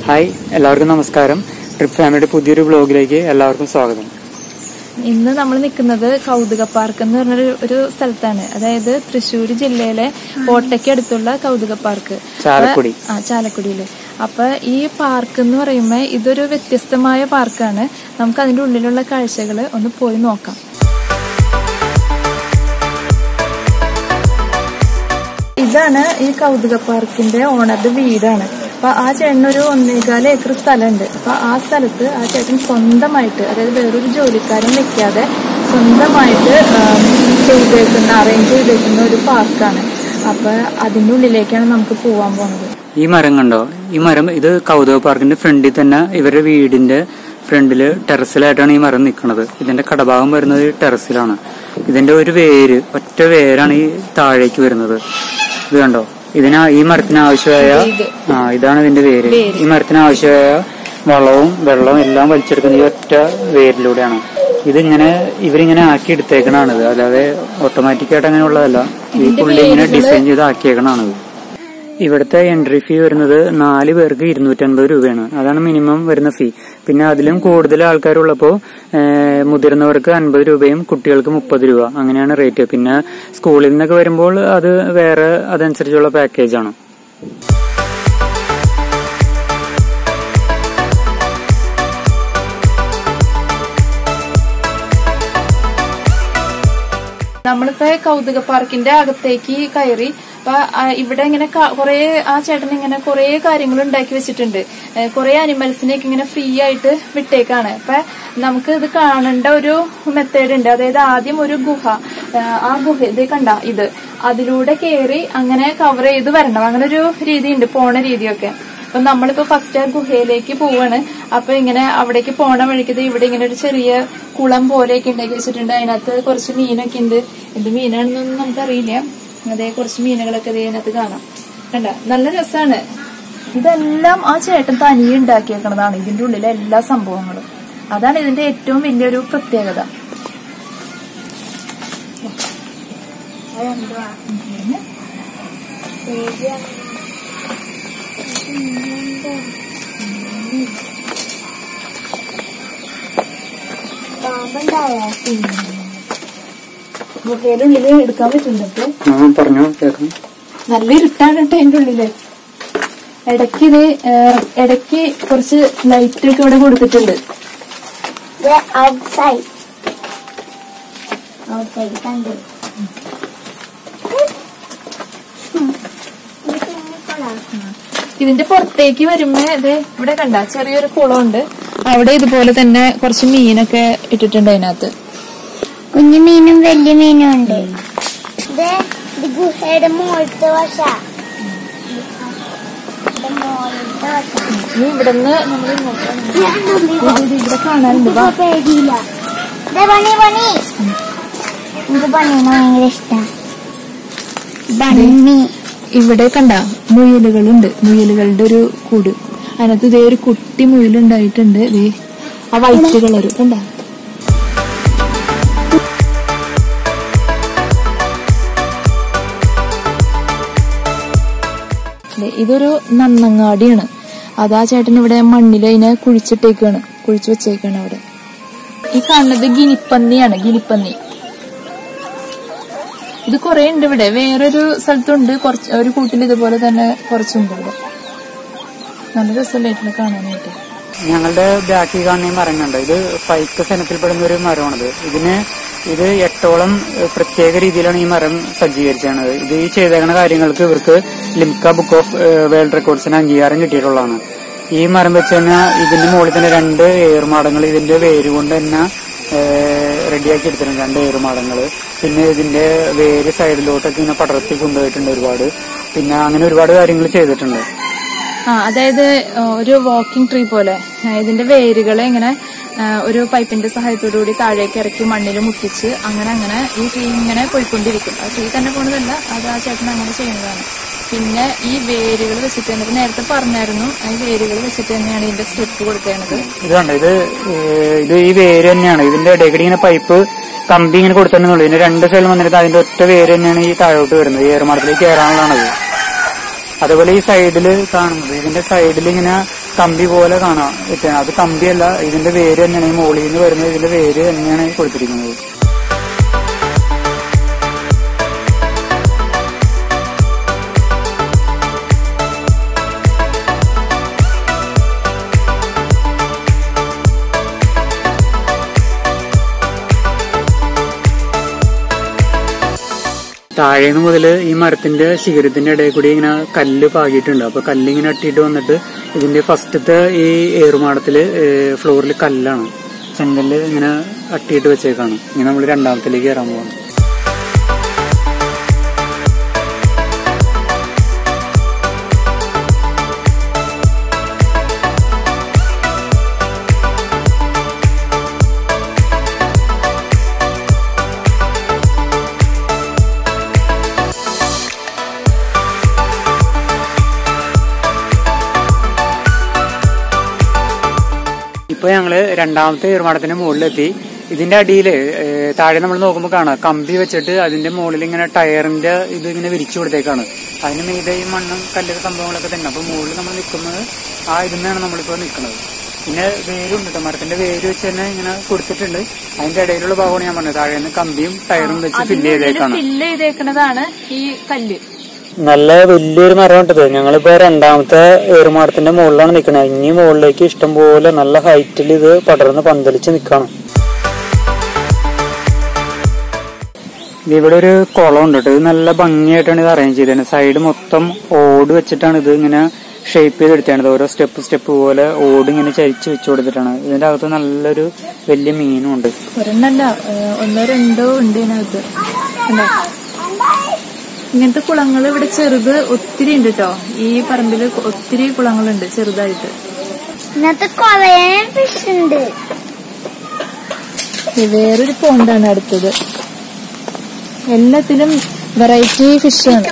Hi എല്ലാവർക്കും നമസ്കാരം trip ഫാമിലിയുടെ പുതിയൊരു ബ്ലോഗിലേക്ക് എല്ലാവർക്കും സ്വാഗതം ഇന്ന് നമ്മൾ നിൽക്കുന്നത് കൗതുക പാർക്ക് എന്ന് പറഞ്ഞൊരു ഒരു സ്ഥലത്താണ് അതായത് തൃശ്ശൂർ ജില്ലയിലെ കോട്ടയ്ക്ക് അടുത്തുള്ള കൗതുക പാർക്ക് ചാലക്കുടി. ആ ചാലക്കുടിയില് അപ്പൊ ഈ പാർക്ക് എന്ന് പറയുമ്പോൾ ഇതൊരു വ്യത്യസ്തമായ പാർക്കാണ് നമുക്ക് അതിന്റെ ഉള്ളിലുള്ള കാഴ്ചകൾ ഒന്ന് പോയി നോക്കാം ഇതാണ് ഈ കൗതുക പാർക്കിന്റെ ഓണറുടെ വീടാണ് അപ്പൊ ആ ചേട്ടനൊരു ഒന്നേകാല് ഏക്കർ സ്ഥലമുണ്ട് അപ്പൊ ആ സ്ഥലത്ത് ആ ചേട്ടൻ സ്വന്തമായിട്ട് അതായത് വേറൊരു ജോലിക്കാരൻ വെക്കാതെ സ്വന്തമായിട്ട് ആം, ചെയ്തേക്കുന്ന അറേഞ്ച് ചെയ്തേക്കുന്ന ഒരു പാർക്കാണ് അപ്പൊ അതിന്റെ ഉള്ളിലേക്കാണ് നമുക്ക് പോവാൻ പോകുന്നത് ഈ മരം കണ്ടോ ഈ മരം ഇത് കൗതുക പാർക്കിന്റെ ഫ്രണ്ടിൽ തന്നെ ഇവരുടെ വീടിന്റെ ഫ്രണ്ടില് ടെറസിലായിട്ടാണ് ഈ മരം നിൽക്കുന്നത് ഇതിന്റെ കടഭാഗം വരുന്നത് ഈ ടെറസിലാണ് ഇതിന്റെ ഒരു വേര് ഒറ്റ വേരാണ് ഈ താഴേക്ക് വരുന്നത് ഇത് കണ്ടോ ഇതിന് ഈ മരത്തിന് ആവശ്യമായ ആ ഇതാണ് ഇതിന്റെ വേര് ഈ മരത്തിന് ആവശ്യമായ വളവും വെള്ളവും എല്ലാം വലിച്ചെടുക്കുന്ന ഈ ഒറ്റ വേരിലൂടെയാണ് ഇതിങ്ങനെ ഇവരിങ്ങനെ ആക്കി എടുത്തേക്കണാണിത് അല്ലാതെ ഓട്ടോമാറ്റിക് ആയിട്ട് അങ്ങനെ ഉള്ളതല്ല ഈ പുള്ളി ഇങ്ങനെ ഡിസൈൻ ചെയ്ത് ആക്കിയേക്കണാണിത് ഇവിടുത്തെ എൻട്രി ഫീ വരുന്നത് നാല് പേർക്ക് ഇരുന്നൂറ്റൻപത് രൂപയാണ് അതാണ് മിനിമം വരുന്ന ഫീ പിന്നെ അതിലും കൂടുതൽ ആൾക്കാരുള്ളപ്പോൾ മുതിർന്നവർക്ക് അൻപത് രൂപയും കുട്ടികൾക്ക് മുപ്പത് രൂപ അങ്ങനെയാണ് റേറ്റ് പിന്നെ സ്കൂളിൽ നിന്നൊക്കെ വരുമ്പോൾ അത് വേറെ അതനുസരിച്ചുള്ള പാക്കേജാണ് നമ്മളിപ്പോ കൗതുക പാർക്കിന്റെ അകത്തേക്ക് കയറി അപ്പൊ ആ ഇവിടെ ഇങ്ങനെ ക- കുറേ ആ ചേട്ടൻ ഇങ്ങനെ കുറേ കാര്യങ്ങൾ ഉണ്ടാക്കി വെച്ചിട്ടുണ്ട് ഏ, കുറേ അനിമൽസിനെയൊക്കെ ഇങ്ങനെ ഫ്രീ ആയിട്ട് വിട്ടേക്കാണ് അപ്പൊ നമുക്ക് ഇത് കാണേണ്ട ഒരു മെത്തേഡ് ഉണ്ട് അതായത് ആദ്യം ഒരു ഗുഹ ഏ, ആ ഗുഹ ഇത് കണ്ട ഇത് അതിലൂടെ കയറി അങ്ങനെ കവർ ചെയ്ത് വരണം അങ്ങനെ ഒരു രീതിയുണ്ട് പോണ രീതിയൊക്കെ അപ്പൊ നമ്മളിപ്പോ ഫസ്റ്റ് ആ ഗുഹയിലേക്ക് പോവാണ് അപ്പൊ ഇങ്ങനെ അവിടേക്ക് പോണ വഴിക്ക് ദേ ഇവിടെ ഇങ്ങനെ ഒരു ചെറിയ കുളം പോലെയൊക്കെ ഉണ്ടാക്കി വെച്ചിട്ടുണ്ട് അതിനകത്ത് കുറച്ച് മീനൊക്കെ ഉണ്ട് എന്ത് മീനാണെന്നൊന്നും നമുക്കറിയില്ല അതേ കുറച്ച് മീനുകളൊക്കെ ദേ അതിനകത്ത് കാണാം കണ്ട നല്ല രസമാണ് ഇതെല്ലാം ആ ചേട്ടൻ തനിയെ ഉണ്ടാക്കിയേക്കണതാണ് ഇതിന്റെ ഉള്ളിലെ എല്ലാ സംഭവങ്ങളും അതാണ് ഇതിന്റെ ഏറ്റവും വലിയൊരു പ്രത്യേകത ഗുഹയുടെ ഉള്ളില് എടുക്കാൻ പറ്റുന്നുണ്ട് ആ പറഞ്ഞു കേൾക്കാം നല്ല ഇരുട്ടാണ് കേട്ടോ അതിന്റെ ഉള്ളില് ഇടയ്ക്ക് ഇത് ഏഹ്, ഇടയ്ക്ക് കുറച്ച് ലൈറ്റ് ഒക്കെ ഇവിടെ കൊടുത്തിട്ടുണ്ട് We're outside. Outside, കണ്ടു ഇതിന്റെ പുറത്തേക്ക് വരുമ്പോ ഇത് ഇവിടെ കണ്ട ചെറിയൊരു കുളമുണ്ട് അവിടെ ഇതുപോലെ തന്നെ കുറച്ച് മീനൊക്കെ ഇട്ടിട്ടുണ്ട് അതിനകത്ത് കുഞ്ഞു മീനും വലിയ മീനും ഉണ്ട് ഇത് ഇത് ഗുഹയുടെ മുകളിലത്തെ വശ ഇത് മുകളിലത്തെ വശ ഇനി ഇവിടുന്ന് നമ്മൾ ഇവിടെ കാണാനുണ്ട് വാ. പേടിയില്ല ഇത് പണി പണി ഇത് പണിയാണ് ഭയങ്കര ഇഷ്ടം ബണ്ണി ഇവിടെ കണ്ട മുയലുകളുണ്ട് മുയലുകളുടെ ഒരു കൂട് അതിനകത്ത് ഇതേ ഒരു കുട്ടി മുയലുണ്ടായിട്ടുണ്ട് ദേ ആ വൈറ്റ് കളർ കണ്ട ഇതൊരു നന്നങ്ങാടിയാണ് അതാ ചേട്ടൻ ഇവിടെ മണ്ണിൽ അതിനെ കുഴിച്ചിട്ടേക്കാണ് കുഴിച്ചു വെച്ചേക്കാണ് അവിടെ ഈ കാണുന്നത് ഗിനിപ്പന്നിയാണ് ഗിനിപ്പന്നി ഇത് കുറെ ഉണ്ട് ഇവിടെ വേറൊരു സ്ഥലത്തുണ്ട് കുറച്ച് ഒരു കൂട്ടിൽ ഇതുപോലെ തന്നെ കുറച്ചുണ്ട് ഇവിടെ നല്ല രസമല്ലായിട്ടുണ്ട് കാണാനായിട്ട് ഞങ്ങളുടെ ബാക്കിൽ കാണുന്ന ഈ മരം കണ്ടോ ഇത് പൈക്ക സനത്തിൽപ്പെടുന്ന ഒരു മരമാണിത് ഇതിന് ഇത് എട്ടോളം ഏഹ്, പ്രത്യേക രീതിയിലാണ് ഈ മരം സജ്ജീകരിച്ചത് ഇത് ഈ ചെയ്തേക്കുന്ന കാര്യങ്ങൾക്ക് ഇവർക്ക് ലിംക ബുക്ക് ഓഫ് വേൾഡ് റെക്കോർഡ്സിന് അംഗീകാരം കിട്ടിയിട്ടുള്ളതാണ് ഈ മരം വെച്ച് തന്നെ ഇതിന്റെ മുകളിൽ തന്നെ രണ്ട് ഏറുമാടങ്ങൾ ഇതിന്റെ വേര് കൊണ്ട് തന്നെ റെഡിയാക്കി എടുത്തിട്ടുണ്ട് രണ്ട് ഏറുമാടങ്ങൾ പിന്നെ ഇതിന്റെ വേര് സൈഡിലോട്ടൊക്കെ ഇങ്ങനെ പടർത്തി കൊണ്ടുപോയിട്ടുണ്ട് ഒരുപാട് പിന്നെ അങ്ങനെ ഒരുപാട് കാര്യങ്ങൾ ചെയ്തിട്ടുണ്ട് ആ അതായത് ആ, ഒരു വാക്കിംഗ് ട്രീ പോലെ ആ, ഇതിന്റെ വേരുകളെ ഇങ്ങനെ ആ, ഒരു പൈപ്പിന്റെ സഹായത്തോടു കൂടി താഴേക്ക് ഇറക്കി മണ്ണിൽ മുട്ടിച്ച് അങ്ങനെ അങ്ങനെ ഈ ട്രീ ഇങ്ങനെ പോയിക്കൊണ്ടിരിക്കും ആ ട്രീ തന്നെ പോണതല്ല അത് ആ ചേട്ടൻ അങ്ങനെ ചെയ്യുന്നതാണ് പിന്നെ ഈ വേരുകൾ വെച്ചിട്ട് തന്നെ ഇപ്പൊ നേരത്തെ പറഞ്ഞായിരുന്നു ഈ വേരുകൾ വെച്ചിട്ട് തന്നെയാണ് ഇതിന്റെ സ്റ്റെപ്പ് കൊടുക്കുന്നത് ഇതുണ്ട് ഇത് ഏഹ് ഇത് ഈ വേര് തന്നെയാണ് ഇതിന്റെ ഇടയ്ക്കിടെ ഇങ്ങനെ പൈപ്പ് കമ്പി ഇങ്ങനെ കൊടുത്തിട്ടുണ്ടെന്നുള്ളൂ ഇതിന്റെ രണ്ട് സൈഡിൽ വന്നിട്ട് അതിന്റെ ഒറ്റ വേര് തന്നെയാണ് ഈ താഴോട്ട് വരുന്നത് ഈ ഏറുമാടത്തിലേക്ക് കയറാനുള്ളതാണത് അതുപോലെ ഈ സൈഡിൽ കാണുന്നത് ഇതിന്റെ സൈഡിൽ ഇങ്ങനെ കമ്പി പോലെ കാണാം വെച്ചാണ് അത് കമ്പിയല്ല ഇതിന്റെ വേര് തന്നെയാണ് ഈ മോളിൽ നിന്ന് വരുന്നത് ഇതിന്റെ വേര് തന്നെയാണ് ഈ കൊടുത്തിരിക്കുന്നത് താഴേന്ന് മുതൽ ഈ മരത്തിന്റെ ശിഖരത്തിന്റെ ഇടയിൽ കൂടി ഇങ്ങനെ കല്ല് പാകിയിട്ടുണ്ട് അപ്പൊ കല്ല് ഇങ്ങനെ അട്ടിയിട്ട് വന്നിട്ട് ഇതിന്റെ ഫസ്റ്റത്തെ ഈ ഏറുമാടത്തില് ഫ്ലോറിൽ കല്ലാണ് ചെങ്കല്ല് ഇങ്ങനെ അട്ടിയിട്ട് വെച്ചേക്കാണ് ഇനി നമ്മൾ രണ്ടാമത്തിലേക്ക് കയറാൻ പോകണം ഇപ്പൊ ഞങ്ങള് രണ്ടാമത്തെ ഏർമാടത്തിന്റെ മുകളിലെത്തി ഇതിന്റെ അടിയില് ഏഹ്, താഴെ നമ്മൾ നോക്കുമ്പോൾ കാണാം കമ്പി വെച്ചിട്ട് അതിന്റെ മുകളിൽ ഇങ്ങനെ ടയറിന്റെ ഇത് ഇങ്ങനെ വിരിച്ചു കൊടുത്തേക്കാണ് അതിന് മീതെ ഈ മണ്ണും കല്ല് സംഭവങ്ങളൊക്കെ തന്നെ അപ്പൊ മുകളിൽ നമ്മൾ നിൽക്കുന്നത് ആ ഇതിന്നാണ് നമ്മളിപ്പോ നിൽക്കുന്നത് പിന്നെ വേരുണ്ട് കേട്ടോ മരത്തിന്റെ വേര് വെച്ച് തന്നെ ഇങ്ങനെ കൊടുത്തിട്ടുണ്ട് അതിന്റെ ഇടയിലുള്ള ഭാഗമാണ് ഞാൻ പറഞ്ഞത് താഴെ നിന്ന് കമ്പിയും ടയറും വെച്ച് ഫില്ല് ചെയ്തേക്കാണ് ഫില്ല് ചെയ്തേക്കണതാണ് ഈ കല്ല് നല്ല വലിയൊരു മരം ഉണ്ടത് ഞങ്ങളിപ്പോ രണ്ടാമത്തെ ഏറുമാടത്തിന്റെ മുകളിലാണ് നിൽക്കുന്നത് ഇനി മുകളിലേക്ക് ഇഷ്ടം പോലെ നല്ല ഹൈറ്റിൽ ഇത് പടർന്ന് പന്തലിച്ച് നിൽക്കാണ് ഇവിടെ ഒരു കുളം ഉണ്ട് കേട്ടോ ഇത് നല്ല ഭംഗിയായിട്ടാണ് ഇത് അറേഞ്ച് ചെയ്തത് സൈഡ് മൊത്തം ഓട് വെച്ചിട്ടാണ് ഇത് ഇങ്ങനെ ഷേപ്പ് ചെയ്തെടുത്താണ് ഓരോ സ്റ്റെപ്പ് സ്റ്റെപ്പ് പോലെ ഓട് ഇങ്ങനെ ചരിച്ച് വെച്ച് കൊടുത്തിട്ടാണ് ഇതിന്റെ അകത്ത് നല്ലൊരു വലിയ മീനും ഉണ്ട് ഒരെണ്ണല്ല ഏഹ് ഒന്നോ രണ്ടോ ഉണ്ട് ഇതിനകത്ത് കണ്ടോ? ഇങ്ങനത്തെ കുളങ്ങൾ ഇവിടെ ചെറുത് ഒത്തിരി ഉണ്ട് കേട്ടോ ഈ പറമ്പില് ഒത്തിരി കുളങ്ങളുണ്ട് ചെറുതായിട്ട് ഇന്നത്തെ കൊറേ ഫിഷ് ഉണ്ട് ഇത് വേറൊരു പോണ്ടാണ് അടുത്തത് എല്ലാത്തിലും വെറൈറ്റി ഫിഷാണ്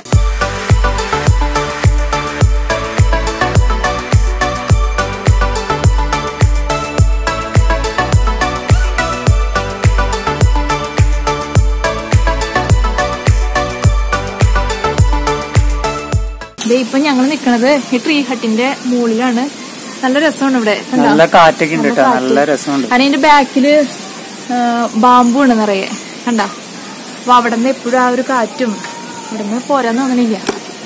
ദേ ഇപ്പൊ ഞങ്ങൾ നിക്കണത് ഈ ട്രീ ഹട്ടിന്റെ മുകളിലാണ് നല്ല രസമാണ് ഇവിടെ കണ്ടോ? നല്ല കാറ്റൊക്കെ ഉണ്ട് കേട്ടോ കാറ്റ്. നല്ല രസമുണ്ട് അതിന്റെ ബാക്കില് ബാമ്പു ഉണ്ട് നിറയെ കണ്ട അപ്പൊ അവിടെ നിന്ന് എപ്പോഴും ആ ഒരു കാറ്റും ഇവിടെ നിന്ന് പോരാന്ന് തോന്നണില്ല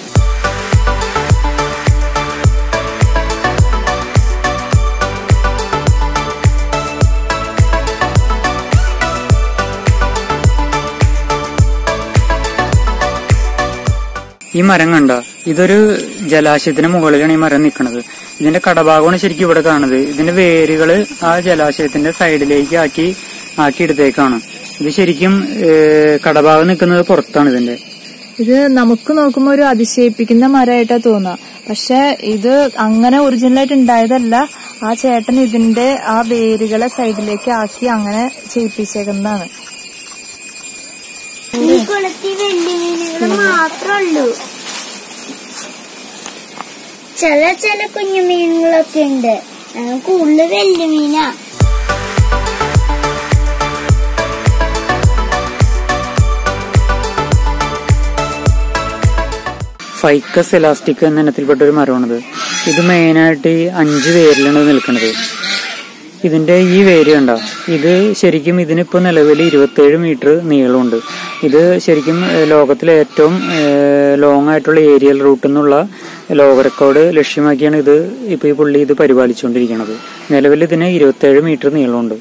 ഈ മരം കണ്ട ഇതൊരു ജലാശയത്തിന് മുകളിലാണ് ഈ മരം നിൽക്കുന്നത് ഇതിന്റെ കടഭാഗമാണ് ശരിക്കും ഇവിടെ കാണുന്നത് ഇതിന്റെ വേരുകള് ആ ജലാശയത്തിന്റെ സൈഡിലേക്ക് ആക്കി ആക്കി എടുത്തേക്കാണ് ഇത് ശരിക്കും ഏഹ്, കടഭാഗം നിൽക്കുന്നത് പുറത്താണ് ഇതിന്റെ ഇത് നമുക്ക് നോക്കുമ്പോ ഒരു അതിശയിപ്പിക്കുന്ന മരമായിട്ടാ തോന്നുക പക്ഷെ ഇത് അങ്ങനെ ഒറിജിനൽ ആയിട്ട് ഉണ്ടായതല്ല ആ ചേട്ടൻ ഇതിന്റെ ആ വേരുകളെ സൈഡിലേക്ക് ആക്കി അങ്ങനെ ചെയ്യിപ്പിച്ചേക്കുന്നതാണ് ഈ കുളത്തിൽ വലിയ മീനുകൾ മാത്രമേ ഉള്ളൂ ചില ചില കുഞ്ഞു മീനുകളൊക്കെ ഉണ്ട് ഞങ്ങൾ കൂടുതൽ വലിയ മീനാ ഫൈക്കസ് എലാസ്റ്റിക് എന്ന ഇനത്തിൽപ്പെട്ട ഒരു മരമാണിത് ഇത് മെയിനായിട്ട് ഈ അഞ്ച് വേരിലാണ് നിൽക്കുന്നത് ഇതിന്റെ ഈ വേര് കണ്ട ഇത് ശരിക്കും ഇതിനിപ്പോ നിലവിൽ ഇരുപത്തേഴ് മീറ്റർ നീളമുണ്ട് ഇത് ശരിക്കും ഏഹ്, ലോകത്തിലെ ഏറ്റവും ലോങ് ആയിട്ടുള്ള ഏരിയൽ റൂട്ട് എന്നുള്ള ലോക റെക്കോർഡ് ലക്ഷ്യമാക്കിയാണ് ഇത് ഇപ്പൊ ഈ പുള്ളി ഇത് പരിപാലിച്ചുകൊണ്ടിരിക്കുന്നത് നിലവിൽ ഇതിന് ഇരുപത്തേഴ് മീറ്റർ നീളമുണ്ട്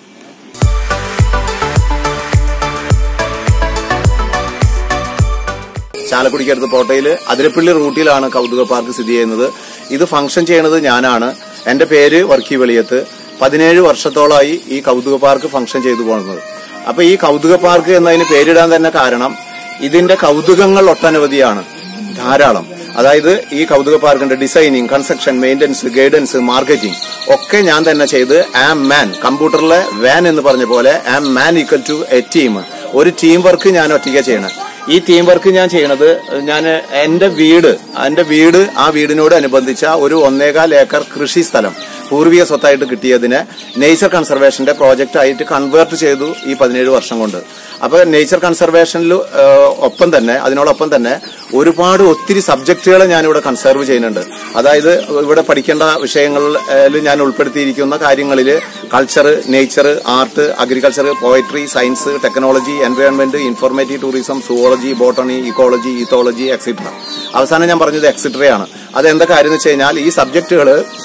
ചാലക്കുടിക്കടുത്ത് പോട്ടയില് അതിരപ്പള്ളി റൂട്ടിലാണ് കൗതുക പാർക്ക് സ്ഥിതി ചെയ്യുന്നത് ഇത് ഫംഗ്ഷൻ ചെയ്യണത് ഞാനാണ് എന്റെ പേര് വർക്കി വെളിയത്ത് പതിനേഴ് വർഷത്തോളമായി ഈ കൗതുക പാർക്ക് ഫംഗ്ഷൻ ചെയ്തു പോകുന്നത് അപ്പൊ ഈ കൗതുക പാർക്ക് എന്നതിന് പേരിടാൻ തന്നെ കാരണം ഇതിന്റെ കൗതുകങ്ങൾ ഒട്ടനവധിയാണ് ധാരാളം അതായത് ഈ കൗതുക പാർക്കിന്റെ designing construction maintenance guidance marketing ഒക്കെ ഞാൻ തന്നെ ചെയ്ത് ആം മാൻ കമ്പ്യൂട്ടറിലെ വാൻ എന്ന് പറഞ്ഞ പോലെ am man equal to a team ഒരു ടീം വർക്ക് ഞാൻ ഒറ്റയ്ക്ക് ചെയ്യണം ഈ ടീം വർക്ക് ഞാൻ ചെയ്യണത് ഞാൻ എന്റെ വീട് എന്റെ വീട് ആ വീടിനോട് അനുബന്ധിച്ച ഒരു ഒന്നേകാൽ ഏക്കർ കൃഷി സ്ഥലം പൂർവിക സ്വത്തായിട്ട് കിട്ടിയതിനെ നേച്ചർ കൺസർവേഷന്റെ പ്രോജക്റ്റ് ആയിട്ട് കൺവേർട്ട് ചെയ്തു ഈ പതിനേഴ് വർഷം കൊണ്ട് അപ്പൊ നേച്ചർ കൺസർവേഷനിൽ ഒപ്പം തന്നെ അതിനോടൊപ്പം തന്നെ ഒരുപാട് ഒത്തിരി സബ്ജക്റ്റുകൾ ഞാൻ ഇവിടെ കൺസർവ് ചെയ്യുന്നുണ്ട് അതായത് ഇവിടെ പഠിക്കേണ്ട വിഷയങ്ങളിൽ ഞാൻ ഉൾപ്പെടുത്തിയിരിക്കുന്ന കാര്യങ്ങളിൽ culture nature art agriculture poetry science technology environment informative tourism zoology botany ecology ethology extra അവസാനം ഞാൻ പറഞ്ഞത് എക്സിട്രയാണ് അത് എന്താ കാര്യം എന്ന് വെച്ച് കഴിഞ്ഞാൽ ഈ സബ്ജക്റ്റുകൾ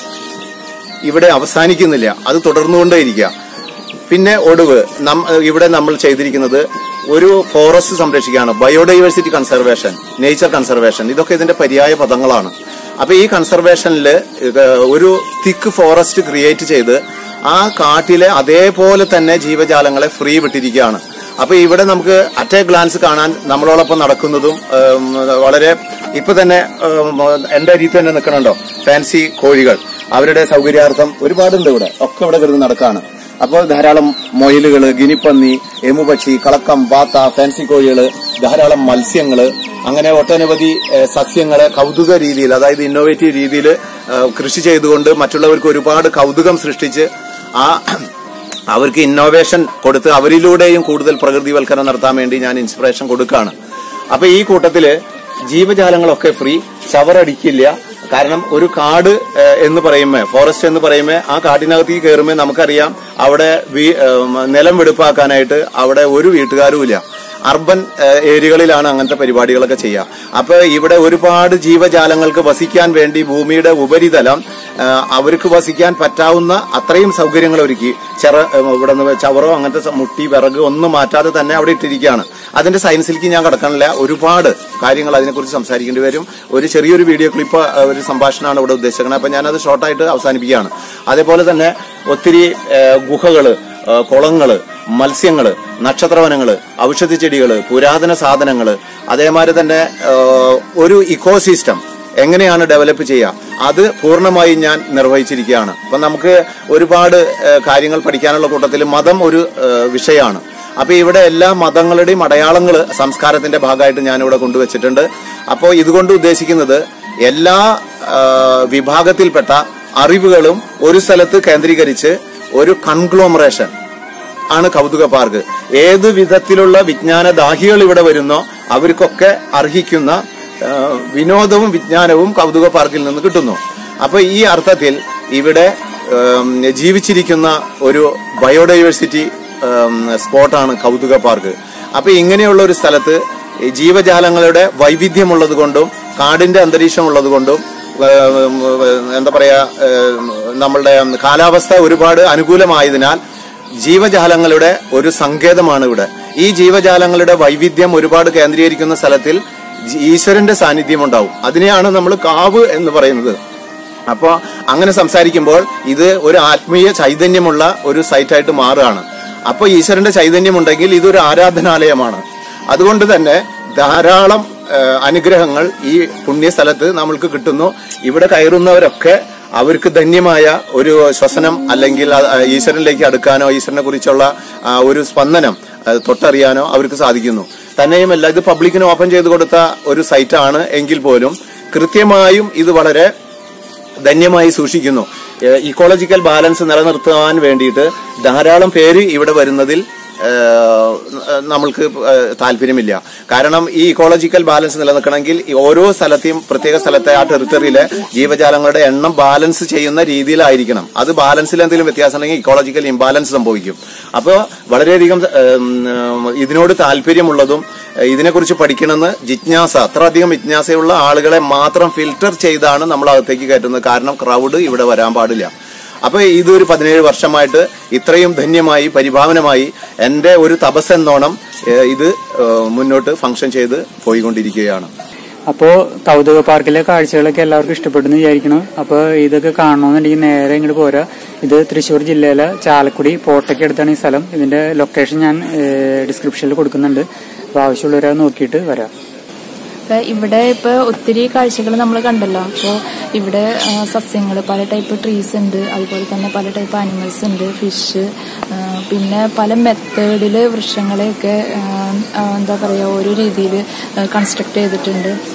ഇവിടെ അവസാനിക്കുന്നില്ല അത് തുടർന്നുകൊണ്ടേയിരിക്കുക പിന്നെ ഒടുവ് നം- ഇവിടെ നമ്മൾ ചെയ്തിരിക്കുന്നത് ഒരു ഫോറസ്റ്റ് സംരക്ഷിക്കുകയാണ് ബയോഡൈവേഴ്സിറ്റി കൺസർവേഷൻ നേച്ചർ കൺസർവേഷൻ ഇതൊക്കെ ഇതിന്റെ പര്യായ പദങ്ങളാണ് അപ്പൊ ഈ കൺസർവേഷനിൽ ഒരു തിക്ക് ഫോറസ്റ്റ് ക്രിയേറ്റ് ചെയ്ത് ആ കാട്ടിലെ അതേപോലെ തന്നെ ജീവജാലങ്ങളെ ഫ്രീ വിട്ടിരിക്കുകയാണ് അപ്പൊ ഇവിടെ നമുക്ക് അറ്റ് എ ഗ്ലാൻസ് കാണാൻ നമ്മളോടൊപ്പം നടക്കുന്നതും ഉം, വളരെ ഇപ്പൊ തന്നെ ഉം, എന്റെ അരിയിൽ തന്നെ നിൽക്കണുണ്ടോ ഫാൻസി കോഴികൾ അവരുടെ സൗകര്യാർത്ഥം ഒരുപാടുണ്ട് ഇവിടെ ഒക്കെ ഇവിടെ കിടന്ന് നടക്കാണ് അപ്പോൾ ധാരാളം മൊയിലുകള് ഗിനിപ്പന്നി എമുപക്ഷി കളക്കം ബാത്ത ഫാൻസി കോഴികള് ധാരാളം മത്സ്യങ്ങള് അങ്ങനെ ഒട്ടനവധി ഏഹ്, സസ്യങ്ങള് കൗതുക രീതിയിൽ അതായത് ഇന്നോവേറ്റീവ് രീതിയിൽ കൃഷി ചെയ്തുകൊണ്ട് മറ്റുള്ളവർക്ക് ഒരുപാട് കൗതുകം സൃഷ്ടിച്ച് ആ അവർക്ക് ഇന്നോവേഷൻ കൊടുത്ത് അവരിലൂടെയും കൂടുതൽ പ്രകൃതിവൽക്കരണം നടത്താൻ വേണ്ടി ഞാൻ ഇൻസ്പിറേഷൻ കൊടുക്കുകയാണ് അപ്പൊ ഈ കൂട്ടത്തില് ജീവജാലങ്ങളൊക്കെ ഫ്രീ ചവറടിക്കില്ല കാരണം ഒരു കാട് ഏഹ്, എന്ന് പറയുമ്പോ ഫോറസ്റ്റ് എന്ന് പറയുമ്പോ ആ കാട്ടിനകത്തേക്ക് കയറുമ്പോ നമുക്കറിയാം അവിടെ വീ- ഏഹ്, നിലം വെടുപ്പാക്കാനായിട്ട് അവിടെ ഒരു വീട്ടുകാരും ഇല്ല അർബൻ ഏഹ്, ഏരിയകളിലാണ് അങ്ങനത്തെ പരിപാടികളൊക്കെ ചെയ്യുക അപ്പൊ ഇവിടെ ഒരുപാട് ജീവജാലങ്ങൾക്ക് വസിക്കാൻ വേണ്ടി ഭൂമിയുടെ ഉപരിതലം ഏഹ്, അവർക്ക് വസിക്കാൻ പറ്റാവുന്ന അത്രയും സൗകര്യങ്ങൾ ഒരുക്കി ചെറ ഏഹ്, ഇവിടെ നിന്ന് ചവറോ അങ്ങനത്തെ സ- മുട്ടി വിറക് ഒന്നും മാറ്റാതെ തന്നെ അവിടെ ഇട്ടിരിക്കുകയാണ് അതിന്റെ സയൻസിലേക്ക് ഞാൻ കടക്കണില്ല ഒരുപാട് കാര്യങ്ങൾ അതിനെക്കുറിച്ച് സംസാരിക്കേണ്ടി വരും ഒരു ചെറിയൊരു വീഡിയോ ക്ലിപ്പ് ഏഹ്, ഒരു സംഭാഷണമാണ് ഇവിടെ ഉദ്ദേശിക്കുന്നത് അപ്പൊ ഞാനത് ഷോർട്ടായിട്ട് അവസാനിപ്പിക്കുകയാണ് അതേപോലെ തന്നെ ഒത്തിരി ഏഹ്, ഗുഹകള് ഏഹ്, കുളങ്ങള് മത്സ്യങ്ങള് നക്ഷത്രവനങ്ങള് ഔഷധ ചെടികള് പുരാതന സാധനങ്ങള് അതേമാതിരി തന്നെ ഏഹ്, ഒരു ഇക്കോസിസ്റ്റം എങ്ങനെയാണ് ഡെവലപ്പ് ചെയ്യുക അത് പൂർണ്ണമായും ഞാൻ നിർവഹിച്ചിരിക്കുകയാണ് അപ്പൊ നമുക്ക് ഒരുപാട് ഏഹ്, കാര്യങ്ങൾ പഠിക്കാനുള്ള കൂട്ടത്തിൽ മതം ഒരു ഏഹ്, വിഷയമാണ് അപ്പൊ ഇവിടെ എല്ലാ മതങ്ങളുടെയും അടയാളങ്ങൾ സംസ്കാരത്തിന്റെ ഭാഗമായിട്ട് ഞാൻ ഇവിടെ കൊണ്ടുവച്ചിട്ടുണ്ട് അപ്പോൾ ഇതുകൊണ്ട് ഉദ്ദേശിക്കുന്നത് എല്ലാ ഏഹ്, വിഭാഗത്തിൽപ്പെട്ട അറിവുകളും ഒരു സ്ഥലത്ത് കേന്ദ്രീകരിച്ച് ഒരു കൺഗ്ലോമറേഷൻ ആണ് കൗതുക പാർക്ക് ഏത് വിധത്തിലുള്ള വിജ്ഞാന ദാഹികൾ ഇവിടെ വരുന്നോ അവർക്കൊക്കെ അർഹിക്കുന്ന ആ, വിനോദവും വിജ്ഞാനവും കൗതുക പാർക്കിൽ നിന്ന് കിട്ടുന്നു അപ്പൊ ഈ അർത്ഥത്തിൽ ഇവിടെ ഉം, ജീവിച്ചിരിക്കുന്ന ഒരു ബയോഡൈവേഴ്സിറ്റി ഉം, സ്പോട്ടാണ് കൗതുക പാർക്ക് അപ്പൊ ഇങ്ങനെയുള്ള ഒരു സ്ഥലത്ത് ഈ ജീവജാലങ്ങളുടെ വൈവിധ്യമുള്ളത് കൊണ്ടും കാടിന്റെ അന്തരീക്ഷം ഉള്ളത് കൊണ്ടും ഉം, എന്താ പറയാ ഉം, നമ്മളുടെ കാലാവസ്ഥ ഒരുപാട് അനുകൂലമായതിനാൽ ജീവജാലങ്ങളുടെ ഒരു സങ്കേതമാണ് ഇവിടെ ഈ ജീവജാലങ്ങളുടെ വൈവിധ്യം ഒരുപാട് കേന്ദ്രീകരിക്കുന്ന സ്ഥലത്തിൽ ജി- ഈശ്വരന്റെ സാന്നിധ്യം ഉണ്ടാവും അതിനെയാണ് നമ്മൾ കാവ് എന്ന് പറയുന്നത് അപ്പോൾ അങ്ങനെ സംസാരിക്കുമ്പോൾ ഇത് ഒരു ആത്മീയ ചൈതന്യമുള്ള ഒരു സൈറ്റായിട്ട് മാറുകയാണ് അപ്പോൾ ഈശ്വരന്റെ ചൈതന്യം ഉണ്ടെങ്കിൽ ഇതൊരു ആരാധനാലയമാണ് അതുകൊണ്ട് തന്നെ ധാരാളം ആ, അനുഗ്രഹങ്ങൾ ഈ പുണ്യസ്ഥലത്ത് നമ്മൾക്ക് കിട്ടുന്നു ഇവിടെ കയറുന്നവരൊക്കെ അവർക്ക് ധന്യമായ ഒരു ശ്വസനം അല്ലെങ്കിൽ ആ, ആ, ഈശ്വരനിലേക്ക് അടുക്കാനോ ഈശ്വരനെ കുറിച്ചുള്ള ആ, ഒരു സ്പന്ദനം ആ, തൊട്ടറിയാനോ അവർക്ക് സാധിക്കുന്നു തന്നെയുമല്ല ഇത് പബ്ലിക്കിന് ഓപ്പൺ ചെയ്ത് കൊടുത്ത ഒരു സൈറ്റാണ് എങ്കിൽ പോലും കൃത്യമായും ഇത് വളരെ ധന്യമായി സൂക്ഷിക്കുന്നു ഇക്കോളജിക്കൽ ബാലൻസ് നിലനിർത്താൻ വേണ്ടിയിട്ട് ധാരാളം പേര് ഇവിടെ വരുന്നതിൽ ഏഹ്, നമ്മൾക്ക് ഏഹ്, താല്പര്യമില്ല കാരണം ഈ ഇക്കോളജിക്കൽ ബാലൻസ് നിലനിൽക്കണമെങ്കിൽ ഈ ഓരോ സ്ഥലത്തെയും പ്രത്യേക സ്ഥലത്തെ ആ ടെറിട്ടറിയിലെ ജീവജാലങ്ങളുടെ എണ്ണം ബാലൻസ് ചെയ്യുന്ന രീതിയിലായിരിക്കണം അത് ബാലൻസിൽ എന്തെങ്കിലും വ്യത്യാസം ഉണ്ടെങ്കിൽ ഇക്കോളജിക്കൽ ഇംബാലൻസ് സംഭവിക്കും അപ്പോൾ വളരെയധികം ഏഹ്, ഇതിനോട് താല്പര്യമുള്ളതും ഏഹ്, ഇതിനെക്കുറിച്ച് പഠിക്കണമെന്ന് ജിജ്ഞാസ അത്രയധികം ജിജ്ഞാസയുള്ള ആളുകളെ മാത്രം ഫിൽട്ടർ ചെയ്താണ് നമ്മൾ അകത്തേക്ക് കയറ്റുന്നത് കാരണം ക്രൗഡ് ഇവിടെ വരാൻ പാടില്ല അപ്പൊ ഇതൊരു പതിനേഴ് വർഷമായിട്ട് ഇത്രയും ധന്യമായി പരിഭാവനമായി എന്റെ ഒരു തപസ് എന്നോണം ഏഹ്, ഇത് ഏഹ്, മുന്നോട്ട് ഫംഗ്ഷൻ ചെയ്ത് പോയിക്കൊണ്ടിരിക്കുകയാണ് അപ്പോൾ കൗതുക പാർക്കിലെ കാഴ്ചകളൊക്കെ എല്ലാവർക്കും ഇഷ്ടപ്പെടുന്നു വിചാരിക്കണം അപ്പോൾ ഇതൊക്കെ കാണണമെന്നുണ്ടെങ്കിൽ നേരെ ഇങ്ങോട്ട് പോരാ ഇത് തൃശ്ശൂർ ജില്ലയിലെ ചാലക്കുടി പോട്ടയ്ക്ക് അടുത്താണ് ഈ സ്ഥലം ഇതിന്റെ ലൊക്കേഷൻ ഞാൻ ഡിസ്ക്രിപ്ഷനിൽ കൊടുക്കുന്നുണ്ട് അപ്പോൾ ആവശ്യമുള്ളവരത് നോക്കിയിട്ട് വരാം ഇപ്പൊ ഇവിടെ ഇപ്പൊ ഒത്തിരി കാഴ്ചകൾ നമ്മൾ കണ്ടല്ലോ അപ്പോൾ ഇവിടെ സസ്യങ്ങൾ പല ടൈപ്പ് ട്രീസ് ഉണ്ട് അതുപോലെ തന്നെ പല ടൈപ്പ് ആനിമൽസ് ഉണ്ട് ഫിഷ് പിന്നെ പല മെത്തേഡിൽ വൃക്ഷങ്ങളെയൊക്കെ ആ, ആ, എന്താ പറയുക ഓരോ രീതിയിൽ കൺസ്ട്രക്ട് ചെയ്തിട്ടുണ്ട്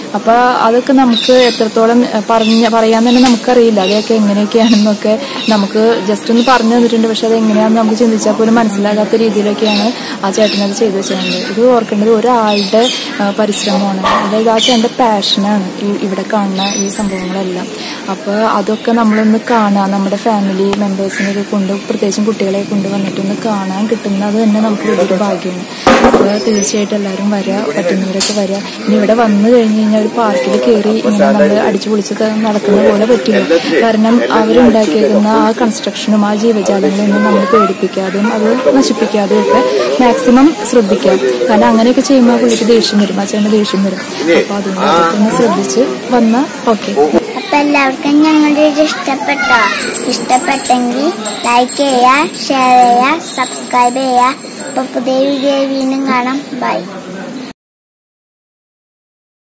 അപ്പൊ അതൊക്കെ നമുക്ക് എത്രത്തോളം ഏഹ്, പറഞ്ഞ പറയാൻ തന്നെ നമുക്കറിയില്ല അതൊക്കെ എങ്ങനെയൊക്കെയാണെന്നൊക്കെ നമുക്ക് ജസ്റ്റ് ഒന്ന് പറഞ്ഞു തന്നിട്ടുണ്ട് പക്ഷെ അത് എങ്ങനെയാണെന്ന് നമുക്ക് ചിന്തിച്ചാൽ പോലും മനസ്സിലാകാത്ത രീതിയിലൊക്കെയാണ് ആ ചേട്ടൻ അത് ചെയ്തു വെച്ചിട്ടുണ്ട് ഇത് ഓർക്കേണ്ടത് ഒരാളുടെ ആ, പരിശ്രമമാണ് അതായത് ആ ചേട്ടൻ്റെ പാഷനാണ് ഈ ഇവിടെ കാണുന്ന ഈ സംഭവങ്ങളെല്ലാം അപ്പോൾ അതൊക്കെ നമ്മളൊന്ന് കാണുക നമ്മുടെ ഫാമിലി മെമ്പേഴ്സിനെയൊക്കെ കൊണ്ട് പ്രത്യേകിച്ചും കുട്ടികളെ കൊണ്ട് വന്നിട്ടൊന്ന് കാണാൻ കിട്ടുന്നത് തന്നെ നമുക്ക് വലിയൊരു ഭാഗ്യമാണ് അപ്പോൾ തീർച്ചയായിട്ടും എല്ലാവരും വരിക പറ്റുന്നവരൊക്കെ വരിക ഇനി ഇവിടെ വന്നു കഴിഞ്ഞ് കഴിഞ്ഞാൽ ഒരു പാർക്കിൽ കയറി ഇങ്ങനെ നമ്മൾ അടിച്ചു പൊളിച്ചൊക്കെ നടക്കുന്ന പോലെ പറ്റില്ല കാരണം അവരുണ്ടാക്കിയേക്കുന്ന ആ കൺസ്ട്രക്ഷനും ആ ജീവജാലങ്ങളൊന്നും നമ്മൾ പേടിപ്പിക്കാതെയും അത് നശിപ്പിക്കാതെയും ഒക്കെ മാക്സിമം ശ്രദ്ധിക്കാം കാരണം അങ്ങനെയൊക്കെ ചെയ്യുമ്പോൾ ആ പുള്ളിക്ക് ദേഷ്യം വരും ആ ചേട്ടന് ദേഷ്യം വരും അപ്പൊ അതുകൊണ്ട് അതൊക്കെ ഒന്ന് ശ്രദ്ധിച്ച് വന്നാൽ ഓക്കെ അപ്പൊ എല്ലാവർക്കും ഞങ്ങളുടെ ഇത് ഇഷ്ടപ്പെട്ടോ ഇഷ്ടപ്പെട്ടെങ്കിൽ ലൈക്ക് ചെയ്യുക ഷെയർ ചെയ്യുക സബ്സ്ക്രൈബ് ചെയ്യുക അപ്പൊ പുതിയ വീഡിയോ വീണ്ടും കാണാം ബൈ